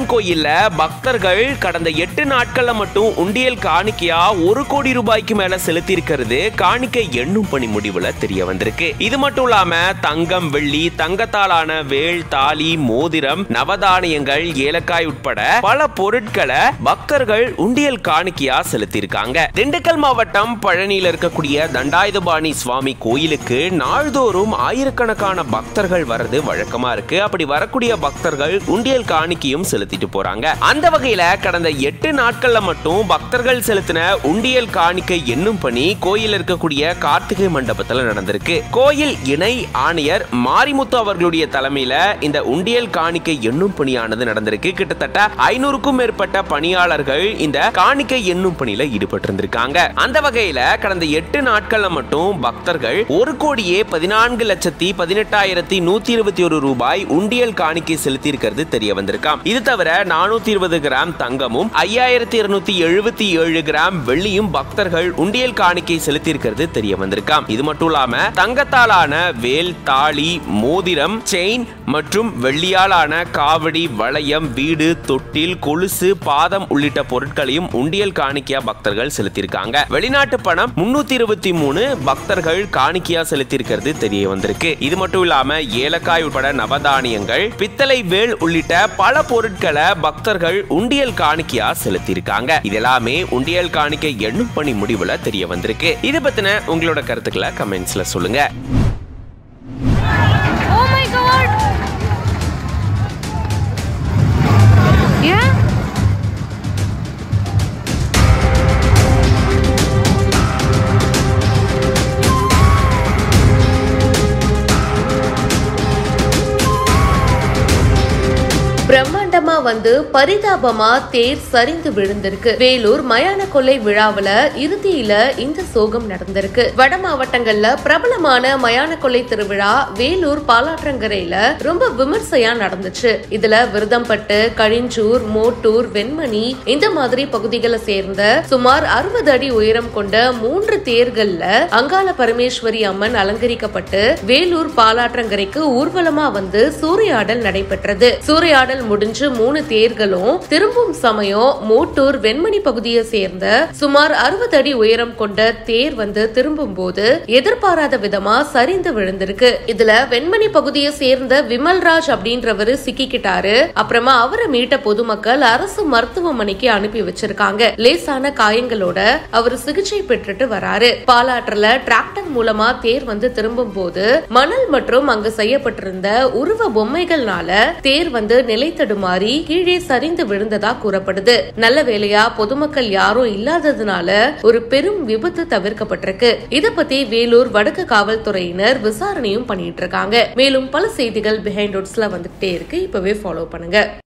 முருகன் கோயில்ல பக்தர்கள் கடந்த எட்டு நாட்கள்ல மட்டும் உண்டியல் காணிக்கையா ஒரு கோடி ரூபாய்க்கு மேல செலுத்தி இருக்கிறது காணிக்கை எண்ணும் பணி முடிவுல தெரிய வந்திருக்கு இது மட்டும் இல்லாம தங்கம் வெள்ளி தங்கத்தாலான வேல் தாலி மோதிரம் நவதானியங்கள் ஏலக்காய் உட்பட பல பொருட்களை பக்தர்கள் உண்டியல் காணிக்கையா செலுத்தியிருக்காங்க திண்டுக்கல் மாவட்டம் பழனியில இருக்கக்கூடிய தண்டாயுதபாணி சுவாமி கோயிலுக்கு நாள்தோறும் ஆயிரக்கணக்கான பக்தர்கள் வர்றது வழக்கமா இருக்கு அப்படி வரக்கூடிய பக்தர்கள் உண்டியல் காணிக்கையும் செலுத்திட்டு போறாங்க அந்த வகையில கடந்த எட்டு நாட்கள்ல மட்டும் பக்தர்கள் செலுத்தின உண்டியல் காணிக்கை என்னும் பணி கோயில் இருக்கக்கூடிய கார்த்திகை மண்டபத்துல நடந்திருக்கு கோயில் இணை ஆணையர் மாரிமுத்து அவர்களுடைய தலைமையில இந்த உண்டியல் காணிக்கை எண்ணும் பணியானது நடந்திருக்கு கிட்டத்தட்ட ஐநூறுக்கும் மேற்பட்ட பணியாளர்கள் இந்த காணிக்கை எண்ணும் பணியில ஈடுபட்டு இருந்திருக்காங்க அந்த வகையில கடந்த எட்டு நாட்கள்ல மட்டும் பக்தர்கள் ஒரு கோடியே பதினான்கு லட்சத்தி பதினெட்டாயிரத்தி நூத்தி இருபத்தி ஒரு ரூபாய் உண்டியல் காணிக்கை செலுத்தி இருக்கிறது தெரிய வந்திருக்காம் இது தவிர நானூத்தி இருபது கிராம் தங்கமும் ஐயாயிரத்தி இருநூத்தி எழுபத்தி ஏழு கிராம் வெள்ளியும் பக்தர்கள் உண்டியல் காணிக்கை செலுத்தி இருக்கிறது தெரிய வந்திருக்காம் இது மட்டும் இல்லாம தங்கத்தாலான வேல் தாலி மோதிரம் செயின் மற்றும் வெள்ளியாலான காவடி வளையம் வீடு தொட்டில் கொலுசு பாதம் உள்ளிட்ட பொருட்களையும் உண்டியல் காணிக்கையா பக்தர்கள் செலுத்தியிருக்காங்க வெளிநாட்டு பணம் முன்னூத்தி இருபத்தி மூணு பக்தர்கள் காணிக்கையா செலுத்தியிருக்கிறது தெரிய வந்திருக்கு இது மட்டும் இல்லாம ஏலக்காய் உட்பட நவதானியங்கள் பித்தளை வேல் உள்ளிட்ட பல பொருட்களை பக்தர்கள் உண்டியல் காணிக்கையா செலுத்தியிருக்காங்க இது எல்லாமே உண்டியல் காணிக்கை எண்ணும் பணி முடிவுல தெரிய வந்திருக்கு இது பத்தின உங்களோட கருத்துக்களை கமெண்ட்ஸ்ல சொல்லுங்க Oh my god! ஏன் பிரம்மாண்டமா வந்து பரிதாபமா தேர் சரிந்து விழுந்திருக்கு வேலூர் மயான கொள்ளை விழாவுல இறுதியில இந்த சோகம் நடந்திருக்கு வட மாவட்டங்கள்ல பிரபலமான மயான கொள்ளை திருவிழா வேலூர் பாலாற்றங்கரையில ரொம்ப விமர்சையா நடந்துச்சு இதுல விருதம்பட்டு கழிஞ்சூர் மோட்டூர் வெண்மணி இந்த மாதிரி பகுதிகளை சேர்ந்த சுமார் அறுபது அடி உயரம் கொண்ட மூன்று தேர்கள்ல அங்காள பரமேஸ்வரி அம்மன் அலங்கரிக்கப்பட்டு வேலூர் பாலாற்றங்கரைக்கு ஊர்வலமா வந்து சூறையாடல் நடைபெற்றது சூறையாடல் முடிஞ்சு மூணு தேர்களும் திரும்பும் சமயம் மோட்டூர் வெண்மணி பகுதியை சேர்ந்த சுமார் அறுபது அடி உயரம் கொண்ட தேர் வந்து திரும்பும் போது எதிர்பாராத விதமா சரிந்து விழுந்திருக்கு இதுல வெண்மணி பகுதியை சேர்ந்த விமல்ராஜ் அப்படின்றவரு சிக்கிக்கிட்டாரு அப்புறமா அவரை மீட்ட பொதுமக்கள் அரசு மருத்துவமனைக்கு அனுப்பி வச்சிருக்காங்க லேசான காயங்களோட அவர் சிகிச்சை பெற்றுட்டு வராரு பாலாற்றுல டிராக்டர் மூலமா தேர் வந்து திரும்பும் போது மணல் மற்றும் அங்கு செய்யப்பட்டிருந்த உருவ பொம்மைகள்னால தேர் வந்து நிலை தடுமாறி கீழே சரிந்து விழுந்ததா கூறப்படுது நல்ல வேளையா பொதுமக்கள் யாரும் இல்லாததுனால ஒரு பெரும் விபத்து தவிர்க்கப்பட்டிருக்கு இத பத்தி வேலூர் வடக்கு காவல்துறையினர் விசாரணையும் பண்ணிட்டு இருக்காங்க மேலும் பல செய்திகள் பிஹைண்ட் வந்துட்டே இருக்கு இப்பவே ஃபாலோ பண்ணுங்க